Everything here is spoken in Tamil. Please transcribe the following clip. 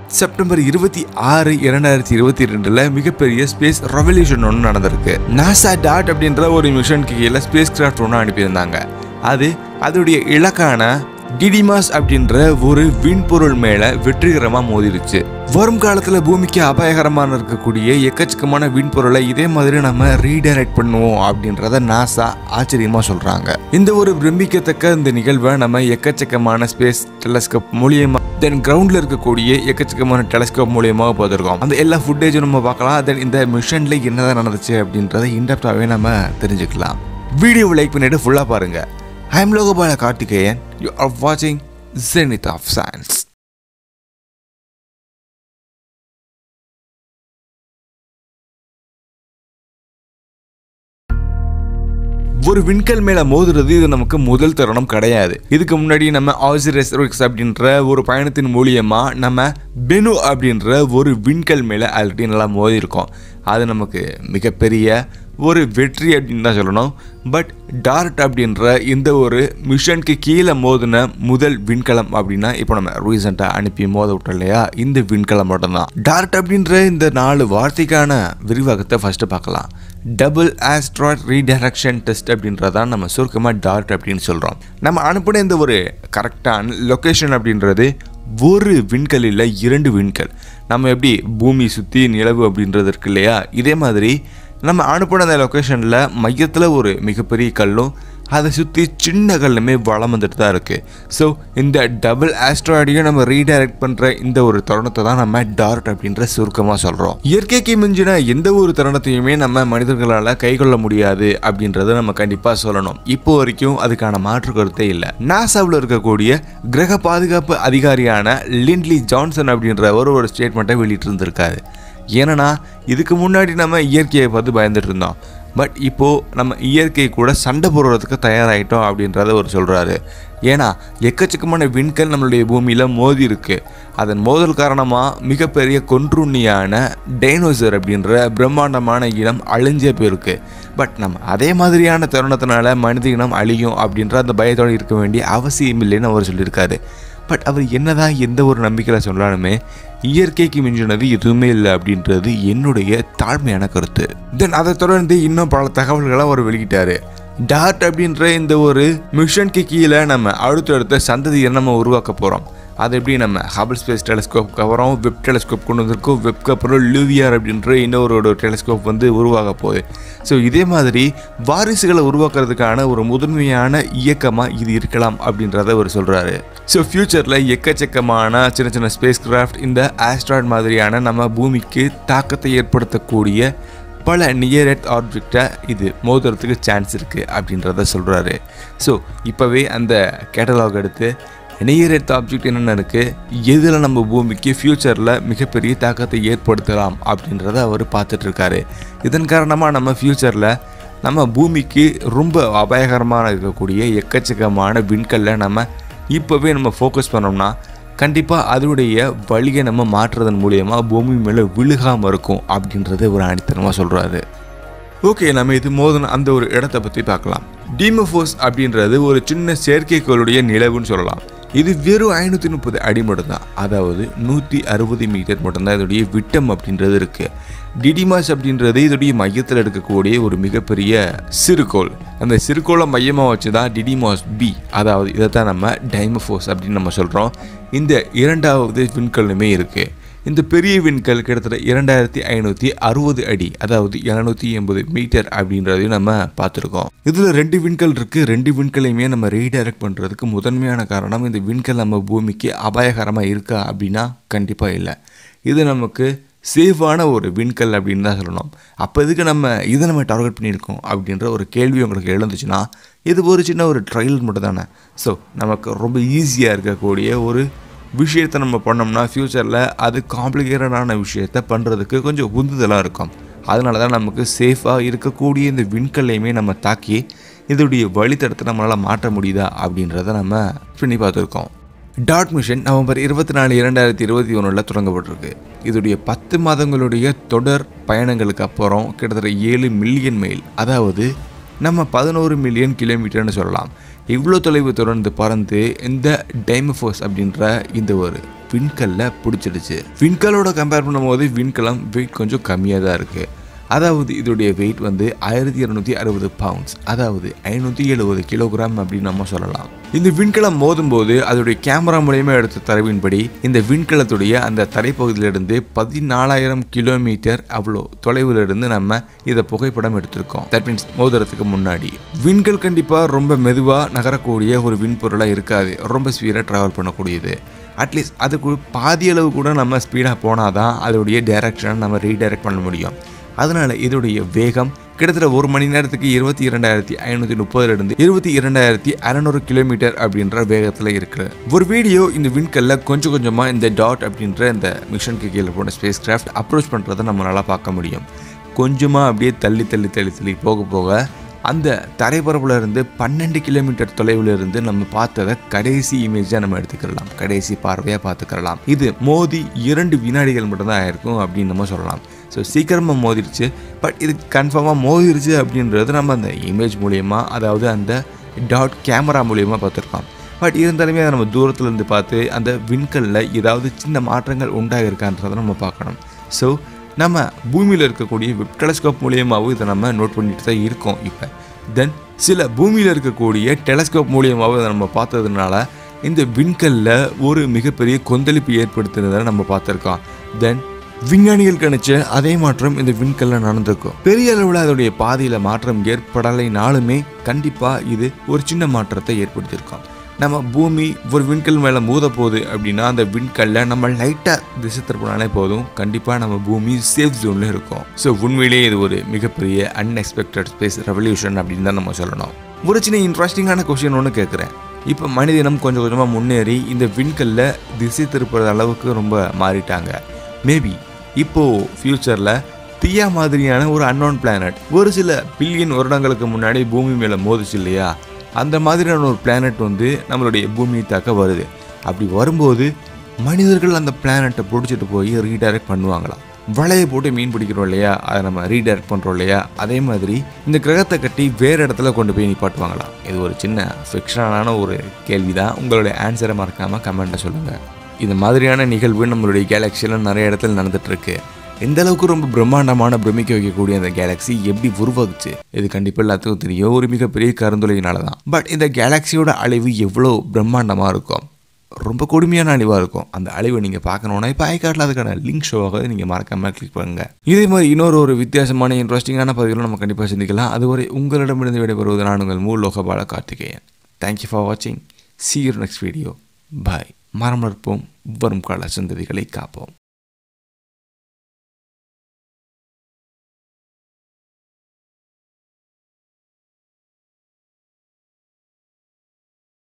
செப்டம்பர் இருபத்தி ஆறு இரண்டாயிரத்தி இருபத்தி ரெண்டுல மிகப்பெரிய ஸ்பேஸ் ரெவல்யூஷன் ஒன்று நடந்திருக்கு நாசா டாட் அப்படின்ற ஒரு மிஷனுக்கு கீழே ஸ்பேஸ் கிராஃப்ட் ஒன்று அனுப்பியிருந்தாங்க அது அதோடைய இலக்கான டிடிமாஸ் அப்படின்ற ஒரு விண்பொருள் மேல வெற்றிகரமா மோதிருச்சு வரும் காலத்துல பூமிக்கு அபாயகரமான இருக்கக்கூடிய எக்கச்சக்கமான விண்பொருளை இதே மாதிரி நம்ம ரீடைரக்ட் பண்ணுவோம் அப்படின்றத நாசா ஆச்சரியமா சொல்றாங்க இந்த ஒரு பிரமிக்கத்தக்க இந்த நிகழ்வை நம்ம எக்கச்சக்கமான ஸ்பேஸ் டெலஸ்கோப் மூலியமா தென் கிரவுண்ட்ல இருக்கக்கூடிய எக்கச்சக்கமான டெலஸ்கோப் மூலியமாக பார்த்துருக்கோம் அந்த எல்லா ஃபுட்டேஜும் நம்ம பார்க்கலாம் தென் இந்த மிஷன்ல என்னதான் நடந்துச்சு அப்படின்றத இன்டெப்டாகவே நம்ம தெரிஞ்சுக்கலாம் வீடியோவை லைக் பண்ணிட்டு ஃபுல்லாக பாருங்க I am Lokapala Karthikeyan you are வாட்சிங் ஜெனித் ஆஃப் சயின்ஸ் ஒரு விண்கல் மேல மோதுறது இது நமக்கு முதல் தருணம் கிடையாது இதுக்கு முன்னாடி நம்ம ஆசிரஸ் அப்படின்ற ஒரு பயணத்தின் மூலியமா நம்ம பெனு அப்படின்ற ஒரு விண்கல் மேல ஆல்ரெடி நல்லா மோதி இருக்கோம் அது நமக்கு மிகப்பெரிய ஒரு வெற்றி அப்படின்னு தான் சொல்லணும் பட் டார்ட் அப்படின்ற இந்த ஒரு மிஷனுக்கு கீழே மோதின முதல் விண்கலம் அப்படின்னா இப்போ நம்ம ரீசெண்டாக அனுப்பி மோத விட்டோம் இல்லையா இந்த விண்கலம் மட்டும்தான் டார்ட் அப்படின்ற இந்த நாலு வார்த்தைக்கான விரிவாக்கத்தை ஃபர்ஸ்ட் பார்க்கலாம் டபுள் ஆஸ்ட்ராய்ட் ரீடைரக்ஷன் டெஸ்ட் அப்படின்றதான் நம்ம சுருக்கமாக டார்ட் அப்படின்னு சொல்கிறோம் நம்ம அனுப்பின இந்த ஒரு கரெக்டான லொக்கேஷன் அப்படின்றது ஒரு விண்கல் இல்லை இரண்டு விண்கல் நம்ம எப்படி பூமி சுற்றி நிலவு அப்படின்றது இருக்கு இல்லையா இதே மாதிரி நம்ம அனுப்பின அந்த லொக்கேஷனில் மையத்தில் ஒரு மிகப்பெரிய கல்லும் அதை சுற்றி சின்ன கல்லுமே வளம் வந்துட்டு தான் இருக்குது ஸோ இந்த டபுள் ஆஸ்ட்ராய்டையும் நம்ம ரீடைரக்ட் பண்ணுற இந்த ஒரு தருணத்தை தான் நம்ம டார்ட் அப்படின்ற சுருக்கமாக சொல்கிறோம் இயற்கைக்கு மிஞ்சின எந்த ஒரு தருணத்தையுமே நம்ம மனிதர்களால் கைக்கொள்ள முடியாது அப்படின்றத நம்ம கண்டிப்பாக சொல்லணும் இப்போ வரைக்கும் அதுக்கான மாற்று கருத்தே இல்லை நாசாவில் இருக்கக்கூடிய கிரக பாதுகாப்பு அதிகாரியான லிண்ட்லி ஜான்சன் அப்படின்ற ஒரு ஒரு ஸ்டேட்மெண்ட்டை வெளியிட்டிருந்திருக்காரு ஏன்னா இதுக்கு முன்னாடி நம்ம இயற்கையை பார்த்து பயந்துட்டு இருந்தோம் பட் இப்போது நம்ம இயற்கை கூட சண்டை போடுறதுக்கு தயாராகிட்டோம் அப்படின்றத அவர் சொல்கிறாரு ஏன்னா எக்கச்சக்கமான விண்கல் நம்மளுடைய பூமியில் மோதி இருக்கு அதன் மோதல் காரணமாக மிகப்பெரிய கொன்றுண்ணியான டைனோசர் அப்படின்ற பிரம்மாண்டமான இனம் அழிஞ்சே போயிருக்கு பட் நம்ம அதே மாதிரியான தருணத்தினால மனித இனம் அழியும் அப்படின்ற அந்த பயத்தோடு இருக்க வேண்டிய அவசியம் இல்லைன்னு அவர் சொல்லியிருக்காரு பட் அவர் என்னதான் எந்த ஒரு நம்பிக்கையில் சொன்னாலுமே இயற்கைக்கு மிஞ்சினது எதுவுமே இல்லை அப்படின்றது என்னுடைய தாழ்மையான கருத்து தென் அதை தொடர்ந்து இன்னும் பல தகவல்களை அவர் வெளியிட்டாரு டார்ட் அப்படின்ற இந்த ஒரு மிஷனுக்கு கீழே நம்ம அடுத்தடுத்த சந்ததியை நம்ம உருவாக்க போகிறோம் அது எப்படி நம்ம ஹபிள் ஸ்பேஸ் டெலிஸ்கோப்க்கு அப்புறம் வெப் டெலிஸ்கோப் கொண்டு வந்திருக்கோம் வெப்க்கு அப்புறம் லூவியார் அப்படின்ற இன்னொரு ஒரு டெலிஸ்கோப் வந்து உருவாக போகுது ஸோ இதே மாதிரி வாரிசுகளை உருவாக்குறதுக்கான ஒரு முதன்மையான இயக்கமாக இது இருக்கலாம் அப்படின்றத அவர் சொல்கிறாரு ஸோ ஃப்யூச்சரில் எக்கச்சக்கமான சின்ன சின்ன ஸ்பேஸ் கிராஃப்ட் இந்த ஆஸ்ட்ராய்ட் மாதிரியான நம்ம பூமிக்கு தாக்கத்தை ஏற்படுத்தக்கூடிய பல நியர் எர்த் ஆப்ஜெக்டை இது மோதுறதுக்கு சான்ஸ் இருக்குது அப்படின்றத சொல்கிறாரு ஸோ இப்போவே அந்த கேட்டலாக் எடுத்து நியர் எர்த் ஆப்ஜெக்ட் என்னென்ன இருக்குது எதில் நம்ம பூமிக்கு ஃப்யூச்சரில் மிகப்பெரிய தாக்கத்தை ஏற்படுத்தலாம் அப்படின்றத அவர் பார்த்துட்ருக்காரு இதன் காரணமாக நம்ம ஃப்யூச்சரில் நம்ம பூமிக்கு ரொம்ப அபாயகரமான இருக்கக்கூடிய எக்கச்சக்கமான விண்கல்ல நம்ம இப்போவே நம்ம ஃபோக்கஸ் பண்ணோம்னா கண்டிப்பாக அதனுடைய வழியை நம்ம மாற்றுறதன் மூலயமா பூமி மேலே விழுகாமல் இருக்கும் அப்படின்றத ஒரு அடித்தனமாக சொல்கிறாரு ஓகே நம்ம இது மோதன அந்த ஒரு இடத்த பற்றி பார்க்கலாம் டீமோஃபோஸ் அப்படின்றது ஒரு சின்ன செயற்கைக்கோளுடைய நிலவுன்னு சொல்லலாம் இது வெறும் ஐநூற்றி முப்பது அடி மட்டும்தான் அதாவது நூற்றி அறுபது மீட்டர் மட்டும்தான் இதோடைய விட்டம் அப்படின்றது இருக்குது டிடிமாஸ் அப்படின்றது இதோடைய மையத்தில் இருக்கக்கூடிய ஒரு மிகப்பெரிய சிறுகோள் அந்த சிறுகோளை மையமாக வச்சு தான் டிடிமாஸ் பி அதாவது இதை தான் நம்ம டைமோஃபோஸ் அப்படின்னு நம்ம சொல்கிறோம் இந்த இரண்டாவது விண்கல்லுமே இருக்குது இந்த பெரிய விண்கல் கிட்டத்தட்ட இரண்டாயிரத்தி ஐநூற்றி அறுபது அடி அதாவது எழுநூற்றி எண்பது மீட்டர் அப்படின்றதையும் நம்ம பார்த்துருக்கோம் இதில் ரெண்டு விண்கல் இருக்குது ரெண்டு விண்கலையுமே நம்ம ரீடைரக்ட் பண்ணுறதுக்கு முதன்மையான காரணம் இந்த விண்கல் நம்ம பூமிக்கு அபாயகரமாக இருக்கா அப்படின்னா கண்டிப்பாக இல்லை இது நமக்கு சேஃபான ஒரு விண்கல் அப்படின்னு தான் சொல்லணும் அப்போ இதுக்கு நம்ம இதை நம்ம டார்கெட் பண்ணியிருக்கோம் அப்படின்ற ஒரு கேள்வி உங்களுக்கு எழுந்துச்சுன்னா இது ஒரு சின்ன ஒரு ட்ரையல் மட்டும் தானே ஸோ நமக்கு ரொம்ப ஈஸியாக இருக்கக்கூடிய ஒரு விஷயத்தை நம்ம பண்ணோம்னா ஃப்யூச்சரில் அது காம்ப்ளிகேட்டடான விஷயத்த பண்ணுறதுக்கு கொஞ்சம் உந்துதலாக இருக்கும் அதனால தான் நமக்கு சேஃபாக இருக்கக்கூடிய இந்த விண்கல்லையுமே நம்ம தாக்கி இதோடைய வழித்தடத்தை நம்மளால் மாற்ற முடியுதா அப்படின்றத நம்ம பண்ணி பார்த்துருக்கோம் டாட் மிஷன் நவம்பர் இருபத்தி நாலு இரண்டாயிரத்தி இருபத்தி ஒன்றில் தொடங்கப்பட்டிருக்கு இதோடைய பத்து மாதங்களுடைய தொடர் பயணங்களுக்கு அப்புறம் கிட்டத்தட்ட ஏழு மில்லியன் மைல் அதாவது நம்ம பதினோரு மில்லியன் கிலோமீட்டர்னு சொல்லலாம் இவ்வளோ தொலைவு தொடர்ந்து பறந்து இந்த டைமஃபோஸ் அப்படின்ற இந்த ஒரு விண்கல்ல பிடிச்சிடுச்சு விண்கலோட கம்பேர் பண்ணும்போது விண்கலம் வெயிட் கொஞ்சம் கம்மியாக தான் இருக்குது அதாவது இதோடைய வெயிட் வந்து ஆயிரத்தி இரநூத்தி அறுபது பவுண்ட்ஸ் அதாவது ஐநூற்றி எழுபது கிலோகிராம் அப்படின்னு நம்ம சொல்லலாம் இந்த விண்கலம் மோதும் போது அதோடைய கேமரா மூலயமா எடுத்த தரவின்படி இந்த விண்கலத்துடைய அந்த தரைப்பகுதியிலிருந்து பதினாலாயிரம் கிலோமீட்டர் அவ்வளோ தொலைவில் இருந்து நம்ம இதை புகைப்படம் எடுத்திருக்கோம் தட் மீன்ஸ் மோதுறதுக்கு முன்னாடி விண்கல் கண்டிப்பாக ரொம்ப மெதுவாக நகரக்கூடிய ஒரு விண்பொருளாக இருக்காது ரொம்ப ஸ்பீடாக ட்ராவல் பண்ணக்கூடியது அட்லீஸ்ட் அதுக்கு பாதி அளவு கூட நம்ம ஸ்பீடாக போனால் தான் அதோடைய டைரக்ஷனை நம்ம ரீடைரக்ட் பண்ண முடியும் அதனால் இதோடைய வேகம் கிட்டத்தட்ட ஒரு மணி நேரத்துக்கு இருபத்தி இரண்டாயிரத்தி ஐநூற்றி முப்பதுலேருந்து இருபத்தி இரண்டாயிரத்தி அறநூறு கிலோமீட்டர் அப்படின்ற வேகத்தில் இருக்குது ஒரு வீடியோ இந்த விண்கல்ல கொஞ்சம் கொஞ்சமாக இந்த டாட் அப்படின்ற இந்த மிஷனுக்கு கீழே போன ஸ்பேஸ் கிராஃப்ட் அப்ரோச் பண்ணுறதை நம்ம நல்லா பார்க்க முடியும் கொஞ்சமாக அப்படியே தள்ளி தள்ளி தள்ளி தள்ளி போக போக அந்த தரைப்பரப்புல இருந்து பன்னெண்டு கிலோமீட்டர் தொலைவில் இருந்து நம்ம பார்த்ததை கடைசி இமேஜாக நம்ம எடுத்துக்கலாம் கடைசி பார்வையாக பார்த்துக்கலாம் இது மோதி இரண்டு வினாடிகள் மட்டும்தான் ஆயிருக்கும் அப்படின்னு நம்ம சொல்லலாம் ஸோ சீக்கிரமாக மோதிருச்சு பட் இது கன்ஃபார்மாக மோதிருச்சு அப்படின்றது நம்ம அந்த இமேஜ் மூலயமா அதாவது அந்த டாட் கேமரா மூலயமா பார்த்துருக்கோம் பட் இருந்தாலுமே அதை நம்ம தூரத்துல இருந்து பார்த்து அந்த விண்கல்ல ஏதாவது சின்ன மாற்றங்கள் உண்டாகிருக்கான்றதை நம்ம பார்க்கணும் ஸோ நம்ம பூமியில் இருக்கக்கூடிய வெப் டெலஸ்கோப் மூலியமாகவும் இதை நம்ம நோட் பண்ணிட்டு தான் இருக்கோம் இப்போ தென் சில பூமியில் இருக்கக்கூடிய டெலஸ்கோப் மூலியமாகவும் இதை நம்ம பார்த்ததுனால இந்த விண்கல்ல ஒரு மிகப்பெரிய கொந்தளிப்பு ஏற்படுத்துனதை நம்ம பார்த்துருக்கோம் தென் விஞ்ஞானிகள் கணிச்ச அதே மாற்றம் இந்த விண்கல்ல நடந்திருக்கும் பெரிய அளவில் அதோடைய பாதையில் மாற்றம் ஏற்படலைனாலுமே கண்டிப்பாக இது ஒரு சின்ன மாற்றத்தை ஏற்படுத்தியிருக்கோம் நம்ம பூமி ஒரு விண்கல் மேலே மோத போகுது அப்படின்னா அந்த விண்கல்ல நம்ம லைட்டாக திசை திருப்பினாலே போதும் கண்டிப்பாக நம்ம பூமி சேஃப் ஜோனில் இருக்கும் ஸோ உண்மையிலேயே இது ஒரு மிகப்பெரிய அன்எக்ஸ்பெக்டட் ஸ்பேஸ் ரெவல்யூஷன் அப்படின்னு தான் நம்ம சொல்லணும் ஒரு சின்ன இன்ட்ரெஸ்டிங்கான கொஷின் ஒன்று கேட்குறேன் இப்போ மனிதனம் கொஞ்சம் கொஞ்சமாக முன்னேறி இந்த விண்கல்ல திசை திருப்புற அளவுக்கு ரொம்ப மாறிட்டாங்க மேபி இப்போது ஃப்யூச்சரில் தியா மாதிரியான ஒரு அன்னோன் பிளானட் ஒரு சில பில்லியன் வருடங்களுக்கு முன்னாடி பூமி மேலே மோதிச்சு இல்லையா அந்த மாதிரியான ஒரு பிளானட் வந்து நம்மளுடைய பூமியை தாக்க வருது அப்படி வரும்போது மனிதர்கள் அந்த பிளானட்டை பிடிச்சிட்டு போய் ரீடைரக்ட் பண்ணுவாங்களாம் வலையை போட்டு மீன் பிடிக்கிறோம் இல்லையா அதை நம்ம ரீடைரக்ட் பண்ணுறோம் இல்லையா அதே மாதிரி இந்த கிரகத்தை கட்டி வேறு இடத்துல கொண்டு போய் நிப்பாட்டுவாங்களாம் இது ஒரு சின்ன ஃபிக்ஷனான ஒரு கேள்வி தான் உங்களுடைய ஆன்சரை மறக்காமல் கமெண்ட்டில் சொல்லுங்கள் இந்த மாதிரியான நிகழ்வு நம்மளுடைய கேலக்சியில் நிறைய இடத்துல நடந்துட்டு இருக்கு எந்த அளவுக்கு ரொம்ப பிரம்மாண்டமான பிரமிக்க வைக்கக்கூடிய அந்த கேலக்ஸி எப்படி உருவாகுச்சு இது கண்டிப்பாக எல்லாத்துக்கும் தெரியும் ஒரு மிகப்பெரிய கருந்துளையினால தான் பட் இந்த கேலக்ஸியோட அழிவு எவ்வளோ பிரம்மாண்டமாக இருக்கும் ரொம்ப கொடுமையான அழிவாக இருக்கும் அந்த அழிவை நீங்கள் பார்க்கணுன்னா இப்போ ஐகார்டில் அதுக்கான லிங்க் ஷோ ஆகுது நீங்கள் மறக்காமல் கிளிக் பண்ணுங்க இதே மாதிரி இன்னொரு ஒரு வித்தியாசமான இன்ட்ரெஸ்டிங்கான பதிவுகளை நம்ம கண்டிப்பாக சிந்திக்கலாம் அதுவரை உங்களிடமிருந்து விடைபெறுவது நான் உங்கள் மூல் லோகபால கார்த்திகேயன் தேங்க்யூ ஃபார் வாட்சிங் see you next video bye மரம் வளர்ப்போம் வரும் கால சந்ததிகளை காப்போம்